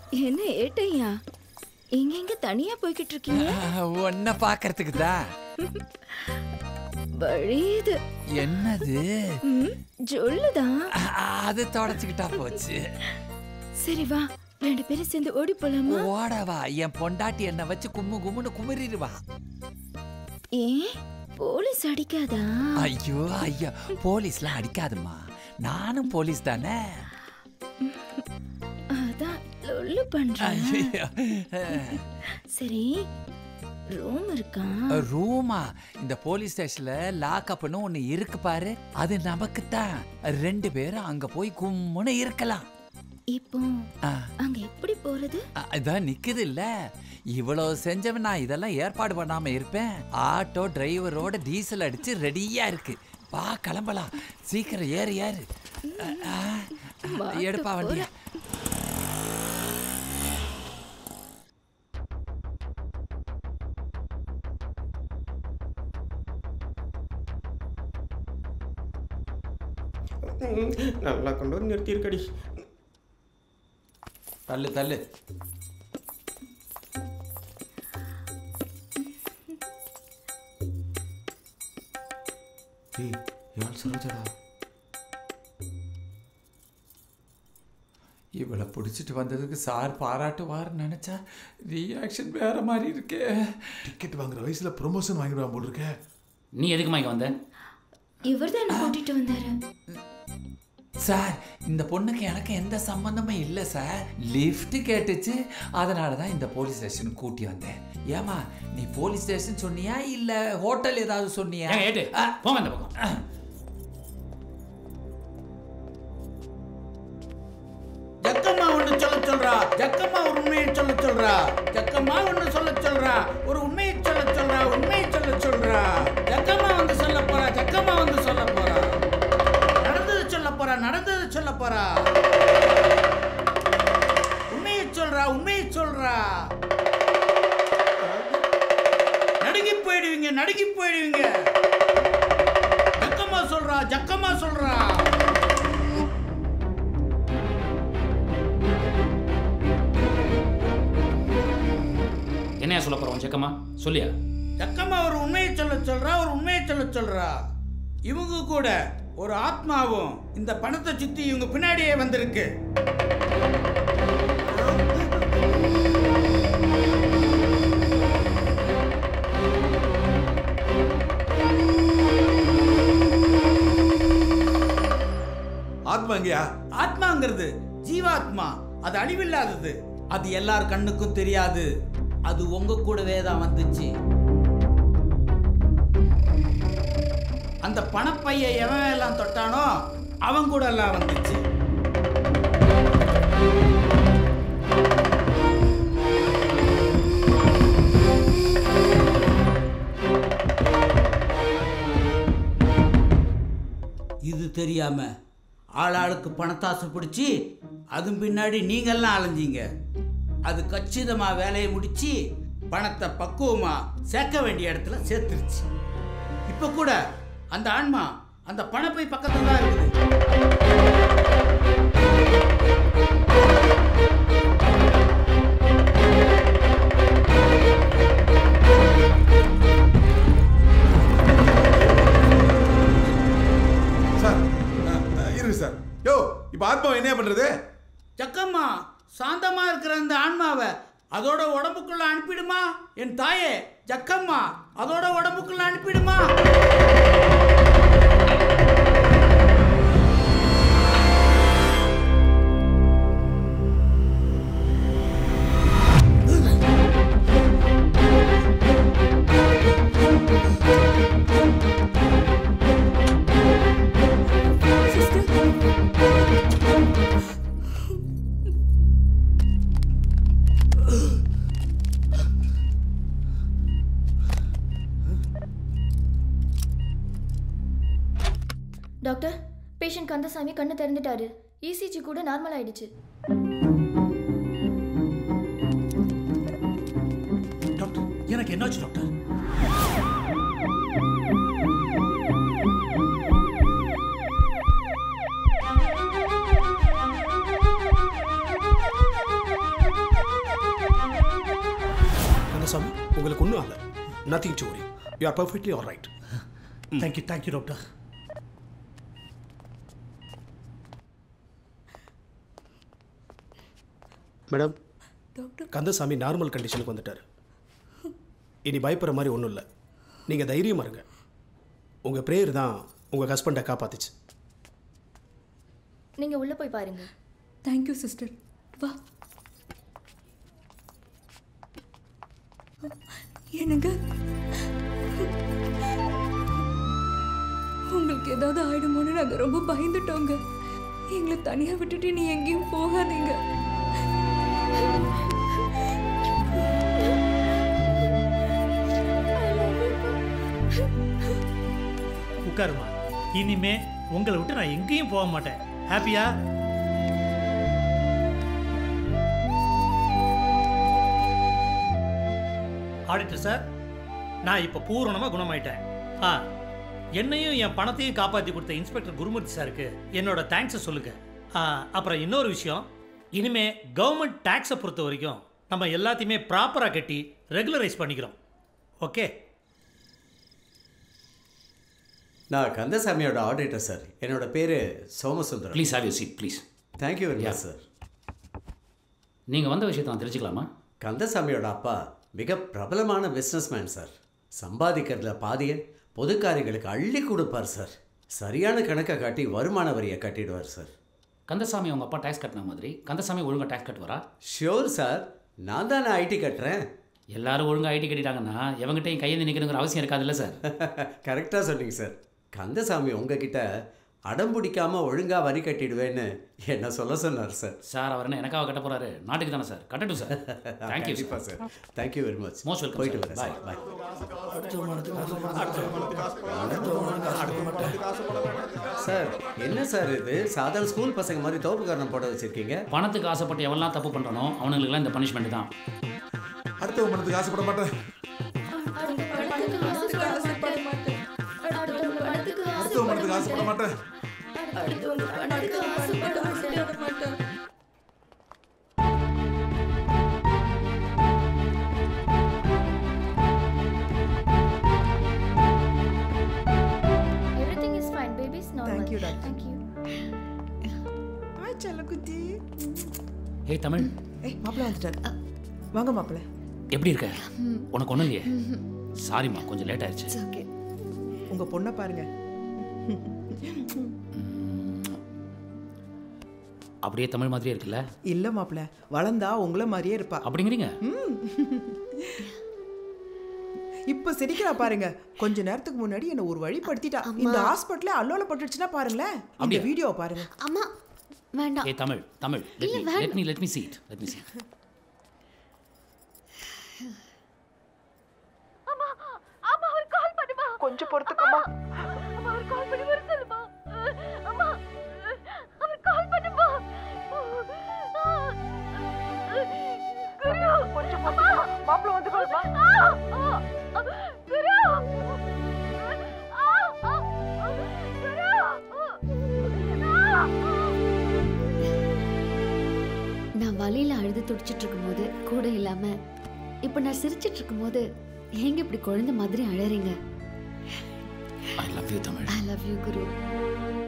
என்ன ஏட்டையா எங்க எங்க தனியா போய்கிட்டு இருக்கீங்க உன்னை பார்க்கறதுக்கு தான் வழியுது என்னது ம், ஜொல்லுதான் அது தொடச்சுக்கிட்டா போச்சு சரி வா ரெண்டு பேரும் சேர்ந்து ஓடி போலாமா ஓடவா என் பொண்டாட்டி என்ன வச்சு கும்மு கும்முன்னு குமரிடுவா ஏன் போலீஸ் அடிக்காதா ஐயோ ஐயோ போலீஸ்லாம் அடிக்காதும்மா நானும் போலீஸ் தானே அதான் லொல்லு பண்றேன் ஐயோ. சரி ரூம் இருக்கா ரூமா இந்த போலீஸ் ஸ்டேஷன்ல லாக்அப்னு ஒண்ணு இருக்கு பாரு அது நமக்கு தான் ரெண்டு பேரும் அங்க போய் கும்முன்னு இருக்கலாம் இப்போ ஆ, அங்க எப்படி போறது அ, இதான் நிக்குது இல்ல இவ்வளவு செஞ்சவன் நான் இதெல்லாம் ஏற்பாடு பண்ணாம இருப்பேன் ஆட்டோ டிரைவரோட டீசல் அடிச்சு ரெடியா இருக்கு வா கிளம்பலாம் சீக்கிரம் ஏறு ஏறு அ, ஆ, எடுப்பா வண்டியா ம், நல்லா கொண்டு வந்து நிறுத்தியிருக்கடி தள்ளு தள்ளு ஏய் யார் சரோஜடா இவளை பிடிச்சிட்டு வந்ததுக்கு சார் பாராட்டுவார்னு நினைச்சா ரியாக்ஷன் வேற மாதிரி இருக்கே டிக்கெட் வாங்குற வயசுல ப்ரொமோஷன் வாங்கிடுவான் போல் இருக்க நீ எதுக்குமா இங்க வந்த இவர் தான் என்ன கூட்டிட்டு வந்தாரு சார் இந்த பொண்ணுக்கு எனக்கு எந்த சம்பந்தமும் இல்லை சார் லிஃப்ட் கேட்டுச்சு அதனால தான் இந்த போலீஸ் ஸ்டேஷனுக்கு கூட்டி வந்தேன் ஏமா நீ போலீஸ் ஸ்டேஷன் சொன்னியா இல்ல ஹோட்டல் ஏதாவது சொன்னியா ஏங்க ஏட்டு ஆ, போங்க அந்த பக்கம் ஜக்கம்மா ஒண்ணு சொல்ல சொல்றா ஜக்கம்மா ஒரு உண்மையை சொல்ல சொல்றா ஜக்கம்மா ஒண்ணு சொல்ல சொல்றா ஒரு உண்மையை சொல்ல சொல்றா உண்மையை சொல்ல சொல்றா ஜக்கம்மா வந்து சொல்ல போறா ஜக்கம்மா வந்து சொல்ல போறா நடந்தது சொல்ல போறா நடந்தது சொல்ல போறா உண்மையை சொல்றா உண்மையை சொல்றா நடுங்கி போயிடுவீங்க நடுங்கி போயிடுவீங்க ஜக்கம்மா சொல்றா ஜக்கம்மா சொல்றா என்னையா சொல்ல போற உன் செக்கம்மா சொல்லியா ஜக்கம்மா ஒரு உண்மையை சொல்ல சொல்றா ஒரு உண்மையை சொல்ல சொல்றா இவங்க கூட ஒரு ஆத்மாவும் இந்த பணத்தை சுத்தி இவங்க பின்னாடியே வந்திருக்கு ஆத்மா எங்கயா ஆத்மாங்கிறது ஜீவாத்மா அது அழிவில்லாதது அது எல்லார் கண்ணுக்கும் தெரியாது அது உங்க கூடவே தான் வந்துச்சு அந்த பணப்பைய எவன் எல்லாம் தொட்டானோ அவன் கூட எல்லாம் வந்துச்சு இது தெரியாம ஆளாளுக்கு பணத்தாசை பிடிச்சி அதுவும் பின்னாடி நீங்கெல்லாம் அலைஞ்சீங்க அது கச்சிதமா வேலையை முடிச்சு பணத்தை பக்குவமா சேர்க்க வேண்டிய இடத்துல சேர்த்துருச்சு இப்போ கூட அந்த ஆன்மா அந்த பணப்பை பக்கத்துல தான் இருக்குது சார் அஹ், அஹ், இருங்க சார் யோ இப்போ ஆத்மா என்ன பண்றது சக்கம்மா சாந்தமா இருக்கிற அந்த ஆன்மாவை அதோட உடம்புக்குள்ள அனுப்பிடுமா என் தாயே ஜக்கம்மா அதோட உடம்புக்குள்ள அனுப்பிடுமா டாக்டர் பேஷண்ட் கந்தசாமி கண்ணு திறந்துட்டாரு இசிஜி கூட நார்மல் ஆயிடுச்சு டாக்டர் எனக்கு என்னாச்சு டாக்டர் உங்களுக்கு ஒன்றும் ஆகல nothing to worry you are perfectly all right thank you thank you doctor madam Kandasamy normal கண்டிஷனுக்கு வந்துட்டார் இனி பயப்படுற மாதிரி ஒன்றும் இல்லை நீங்கள் தைரியமாக இருங்க உங்கள் ப்ரேயர் தான் உங்கள் ஹஸ்பண்டை காப்பாத்துச்சு நீங்க உள்ள போய் பாருங்க தேங்க்யூ சிஸ்டர் வா என்னங்க உங்களுக்கு ஏதாவது ஆயிடுமோன்னு நாங்க ரொம்ப பயந்துட்டோங்க எங்களை தனியா விட்டுட்டு நீ எங்கேயும் போகாதீங்க உட்காருமா இனிமே உங்களை விட்டு நான் எங்கேயும் போக மாட்டேன் ஹாப்பியா ஆடிட்டர் சார் நான் இப்போ பூரணமாக குணமாயிட்டேன் ஆ என்னையும் என் பணத்தையும் காப்பாற்றி கொடுத்த இன்ஸ்பெக்டர் குருமூர்த்தி சாருக்கு என்னோட தேங்க்ஸை சொல்லுங்க ஆ, அப்புறம் இன்னொரு விஷயம் இனிமே கவர்மெண்ட் டேக்ஸை பொறுத்த வரைக்கும் நம்ம எல்லாத்தையுமே ப்ராப்பராக கட்டி ரெகுலரைஸ் பண்ணிக்கிறோம் ஓகே நான் கந்தசாமியோட ஆடிட்டர் சார் என்னோட பேர் Somasundaram please have you seat please thank you very Yeah. Much sir நீங்கள் வந்த விஷயத்தை நான் தெரிஞ்சுக்கலாமா கந்தசாமியோட அப்பா மிக பிரபலமான பிஸ்னஸ்மேன் சார் சம்பாதிக்கிறதுல பாதியை பொதுக்காரிகளுக்கு அள்ளி கொடுப்பார் சார் சரியான கணக்கை காட்டி வருமான வரியை கட்டிடுவார் சார் கந்தசாமி அவங்க அப்பா டேக்ஸ் கட்டின மாதிரி கந்தசாமி ஒழுங்காக டேக்ஸ் கட்டுவாரா ஷியோர் சார் நான் தானே ஐடி கட்டுறேன் எல்லாரும் ஒழுங்காக ஐடி கட்டிட்டாங்கன்னா எவங்கிட்டையும் கையேந்தி நிற்கணுங்கிற அவசியம் இருக்காதுல்ல சார் கரெக்டாக சொன்னீங்க சார் கந்தசாமி உங்ககிட்ட அடம் பிடிக்காம ஒழுங்காக வரி கட்டிடுவேன்னு என்ன சொல்ல சொன்னார் சார் சார் அவர் என்ன எனக்காக கட்ட போறாரு நாட்டுக்கு தானே சார் கட்டட்டும் சார் தேங்க்யூ கண்டிப்பாக sir thank you very much most welcome போயிட்டு போயிட்டு வரேன் பாய் சார் பாய் சார் என்ன சார் இது சாதாரண ஸ்கூல் பசங்க மாதிரி தோப்புக்காரனம் போட வச்சிருக்கீங்க பணத்துக்கு ஆசைப்பட்டு எவெல்லாம் தப்பு பண்ணுறனோ அவனுங்களுக்குலாம் இந்த பனிஷ்மெண்ட் தான் அடுத்த மனத்துக்கு ஆசைப்பட மாட்டேன் அடுத்த மனத்துக்கு ஆசைப்பட மாட்டேன் everything is fine baby is normal Thank you, doctor. Thank you. Hi செல்லக்குட்டி ஏய் தமிழ் ஏய் மாப்பிள்ள வந்துட்டாரு வாங்க மாப்பிள்ள எப்படி இருக்க உனக்கு ஒன்றும் இல்லையே சாரிம்மா கொஞ்சம் லேட் ஆயிடுச்சு ஓகே உங்க பொண்ணை பாருங்க அப்படியே தமிழ் மாதிரியே இருக்குல்ல இல்ல மாப்பிள்ள வளர்ந்தா உங்கள மாதிரியே இருப்பா அப்படிங்கிறீங்க இப்ப சிரிக்கிறா பாருங்க கொஞ்ச நேரத்துக்கு முன்னாடி என்ன ஒரு வழி படுத்திட்டா இந்த ஹாஸ்பிட்டல்ல அல்லோல பட்டுச்சுன்னா பாருங்களேன் இந்த அப்படியா? வீடியோ பாருங்க அம்மா வேண்டாம் ஏய் தமிழ் தமிழ் லெட் இல்ல, மீ வேண்டாம். Let me let me seat let me seat கொஞ்சம் பொறுத்துக்கோமா கொஞ்சம் மாப்பிள்ள வந்து நான் வலியில அழுது துடிச்சிட்டு இருக்கும்போது கூட இல்லாம இப்போ நான் சிரிச்சிட்டு இருக்கும்போது ஏங்க இப்படி குழந்தை மாதிரி அழறீங்க I love you Tamil I love you Guru